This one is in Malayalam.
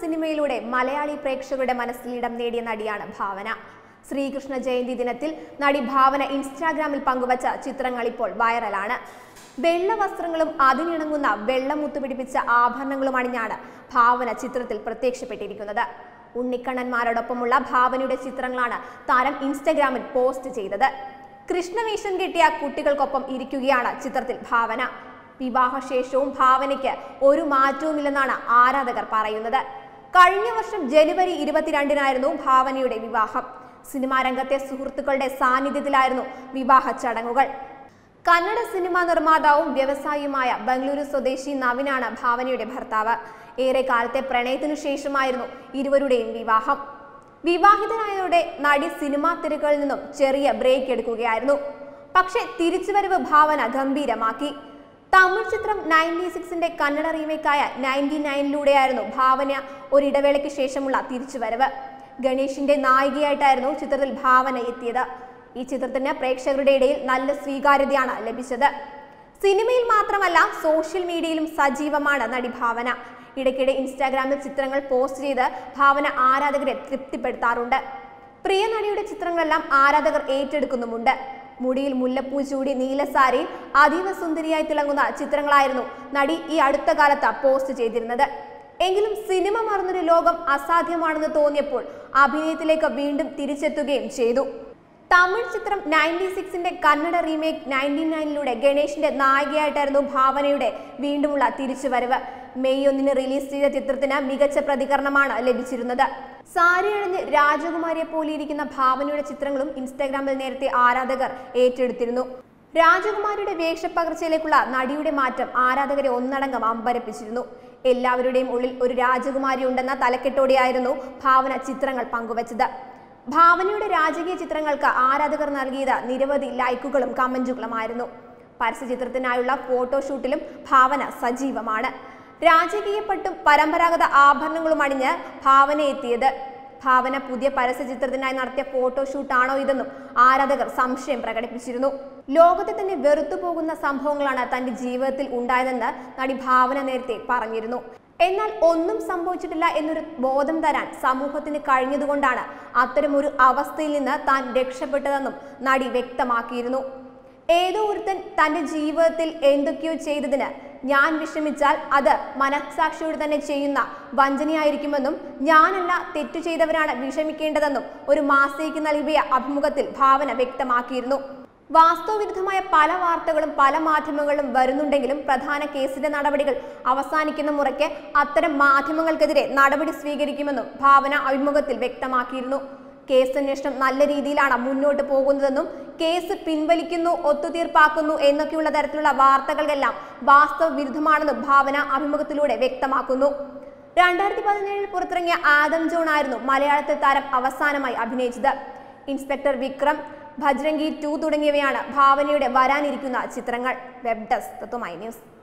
സിനിമയിലൂടെ മലയാളി പ്രേക്ഷകരുടെ മനസ്സിൽ ഇടം നേടിയ നടിയാണ് ഭാവന ശ്രീകൃഷ്ണ ജയന്തി ദിനത്തിൽ നടി ഭാവന ഇൻസ്റ്റാഗ്രാമിൽ പങ്കുവച്ച ചിത്രങ്ങൾ ഇപ്പോൾ വൈറലാണ് വെള്ള വസ്ത്രങ്ങളും അതിനിണങ്ങുന്ന വെള്ളമുത്ത് പിടിപ്പിച്ച ആഭരണങ്ങളും അണിഞ്ഞാണ് ഭാവന ചിത്രത്തിൽ പ്രത്യക്ഷപ്പെട്ടിരിക്കുന്നത് ഉണ്ണിക്കണ്ണന്മാരോടൊപ്പമുള്ള ഭാവനയുടെ ചിത്രങ്ങളാണ് താരം ഇൻസ്റ്റഗ്രാമിൽ പോസ്റ്റ് ചെയ്തത് കൃഷ്ണവേഷം കെട്ടിയ കുട്ടികൾക്കൊപ്പം ഇരിക്കുകയാണ് ചിത്രത്തിൽ ഭാവന വിവാഹശേഷവും ഭാവനയ്ക്ക് ഒരു മാറ്റവുമില്ലെന്നാണ് ആരാധകർ പറയുന്നത് കഴിഞ്ഞ വർഷം ജനുവരി ഇരുപത്തിരണ്ടിനായിരുന്നു ഭാവനയുടെ വിവാഹം സിനിമാ രംഗത്തെ സുഹൃത്തുക്കളുടെ സാന്നിധ്യത്തിലായിരുന്നു വിവാഹ ചടങ്ങുകൾ കന്നഡ സിനിമാ നിർമ്മാതാവും വ്യവസായിയുമായ ബംഗളൂരു സ്വദേശി നവിനാണ് ഭാവനയുടെ ഭർത്താവ് ഏറെ കാലത്തെ പ്രണയത്തിനു ശേഷമായിരുന്നു ഇരുവരുടെയും വിവാഹം വിവാഹിതനായതോടെ നടി സിനിമാ തിരക്കുകളിൽ നിന്നും ചെറിയ ബ്രേക്ക് എടുക്കുകയായിരുന്നു പക്ഷേ തിരിച്ചുവരവ് ഭാവന ഗംഭീരമാക്കി തമിഴ് ചിത്രം നയൻറ്റി സിക്സിന്റെ കന്നഡ റീമേക്കായ നയൻറ്റി നയനിലൂടെയായിരുന്നു ഭാവന ഒരിടവേളയ്ക്ക് ശേഷമുള്ള തിരിച്ചുവരവ് ഗണേഷിന്റെ നായികയായിട്ടായിരുന്നു ചിത്രത്തിൽ ഭാവന എത്തിയത് ഈ ചിത്രത്തിന് പ്രേക്ഷകരുടെ ഇടയിൽ നല്ല സ്വീകാര്യതയാണ് ലഭിച്ചത് സിനിമയിൽ മാത്രമല്ല സോഷ്യൽ മീഡിയയിലും സജീവമാണ് നടി ഭാവന ഇടയ്ക്കിടെ ഇൻസ്റ്റാഗ്രാമിൽ ചിത്രങ്ങൾ പോസ്റ്റ് ചെയ്ത് ഭാവന ആരാധകരെ തൃപ്തിപ്പെടുത്താറുണ്ട് പ്രിയ നടിയുടെ ചിത്രങ്ങളെല്ലാം ആരാധകർ ഏറ്റെടുക്കുന്നുമുണ്ട് മുടിയിൽ മുല്ലപ്പൂ ചൂടി നീലസാരിയിൽ അതീവ സുന്ദരിയായി തിളങ്ങുന്ന ചിത്രങ്ങളായിരുന്നു നടി ഈ അടുത്ത കാലത്ത് പോസ്റ്റ് ചെയ്തിരുന്നത് എങ്കിലും സിനിമ മറന്നൊരു ലോകം അസാധ്യമാണെന്ന് തോന്നിയപ്പോൾ അഭിനയത്തിലേക്ക് വീണ്ടും തിരിച്ചെത്തുകയും ചെയ്തു തമിഴ് ചിത്രം നയൻറ്റി സിക്സിന്റെ കന്നഡ റീമേക്ക് നയൻറ്റി നയനിലൂടെ ഗണേഷിന്റെ നായികയായിട്ടായിരുന്നു ഭാവനയുടെ വീണ്ടുമുള്ള തിരിച്ചുവരവ് മെയ് ഒന്നിന് റിലീസ് ചെയ്ത ചിത്രത്തിന് മികച്ച പ്രതികരണമാണ് ലഭിച്ചിരുന്നത് സാരി അണിഞ്ഞ് രാജകുമാരിയെ പോലെ ഇരിക്കുന്ന ഭാവനയുടെ ചിത്രങ്ങളും ഇൻസ്റ്റാഗ്രാമിൽ നേരത്തെ ആരാധകർ ഏറ്റെടുത്തിരുന്നു രാജകുമാരിയുടെ വേഷപ്പകർച്ചയിലേക്കുള്ള നടിയുടെ മാറ്റം ആരാധകരെ ഒന്നടങ്കം അമ്പരപ്പിച്ചിരുന്നു എല്ലാവരുടെയും ഉള്ളിൽ ഒരു രാജകുമാരി ഉണ്ടെന്ന തലക്കെട്ടോടെയായിരുന്നു ഭാവന ചിത്രങ്ങൾ പങ്കുവച്ചത് ഭാവനയുടെ രാജകീയ ചിത്രങ്ങൾക്ക് ആരാധകർ നൽകിയത് നിരവധി ലൈക്കുകളും കമന്റുകളുമായിരുന്നു പരസ്യചിത്രത്തിനായുള്ള ഫോട്ടോഷൂട്ടിലും ഭാവന സജീവമാണ് രാജകീയ പട്ടും പരമ്പരാഗത ആഭരണങ്ങളും അണിഞ്ഞ് ഭാവന എത്തിയത് ഭാവന പുതിയ പരസ്യചിത്രത്തിനായി നടത്തിയ ഫോട്ടോഷൂട്ടാണോ ഇതെന്നും ആരാധകർ സംശയം പ്രകടിപ്പിച്ചിരുന്നു ലോകത്തെ തന്നെ വെറുത്തു പോകുന്ന സംഭവങ്ങളാണ് തന്റെ ജീവിതത്തിൽ ഉണ്ടായതെന്ന് നടി ഭാവന നേരത്തെ പറഞ്ഞിരുന്നു എന്നാൽ ഒന്നും സംഭവിച്ചിട്ടില്ല എന്നൊരു ബോധം തരാൻ സമൂഹത്തിന് കഴിഞ്ഞതുകൊണ്ടാണ് അത്തരമൊരു അവസ്ഥയിൽ നിന്ന് താൻ രക്ഷപ്പെട്ടതെന്നും നടി വ്യക്തമാക്കിയിരുന്നു ഏതോ ഒരുത്തൻ തന്റെ ജീവിതത്തിൽ എന്തൊക്കെയോ ചെയ്തതിന് ഞാൻ വിഷമിച്ചാൽ അത് മനസ്സാക്ഷിയോട് തന്നെ ചെയ്യുന്ന വഞ്ചനയായിരിക്കുമെന്നും ഞാനല്ല തെറ്റു ചെയ്തവരാണ് വിഷമിക്കേണ്ടതെന്നും ഒരു മാസികയ്ക്ക് നൽകിയ അഭിമുഖത്തിൽ ഭാവന വ്യക്തമാക്കിയിരുന്നു വാസ്തവവിരുദ്ധമായ പല വാർത്തകളും പല മാധ്യമങ്ങളിലും വരുന്നുണ്ടെങ്കിലും പ്രധാന കേസിന്റെ നടപടികൾ അവസാനിക്കുന്ന മുറയ്ക്ക് അത്തരം മാധ്യമങ്ങൾക്കെതിരെ നടപടി സ്വീകരിക്കുമെന്നും ഭാവന അഭിമുഖത്തിൽ വ്യക്തമാക്കിയിരുന്നു കേസ് അന്വേഷണം നല്ല രീതിയിലാണ് മുന്നോട്ട് പോകുന്നതെന്നും കേസ് പിൻവലിക്കുന്നു ഒത്തുതീർപ്പാക്കുന്നു എന്നൊക്കെയുള്ള തരത്തിലുള്ള വാർത്തകളെല്ലാം വാസ്തവ വിരുദ്ധമാണെന്നും ഭാവന അഭിമുഖത്തിലൂടെ വ്യക്തമാക്കുന്നു രണ്ടായിരത്തി പതിനേഴിൽ പുറത്തിറങ്ങിയ ആദം ജോൺ ആയിരുന്നു മലയാളത്തിൽ താരം അവസാനമായി അഭിനയിച്ചത് ഇൻസ്പെക്ടർ വിക്രം ഭജ്രംഗി ടു തുടങ്ങിയവയാണ് ഭാവനയുടെ വരാനിരിക്കുന്ന ചിത്രങ്ങൾ വെബ് ഡെസ്ക് തത്വമായി ന്യൂസ്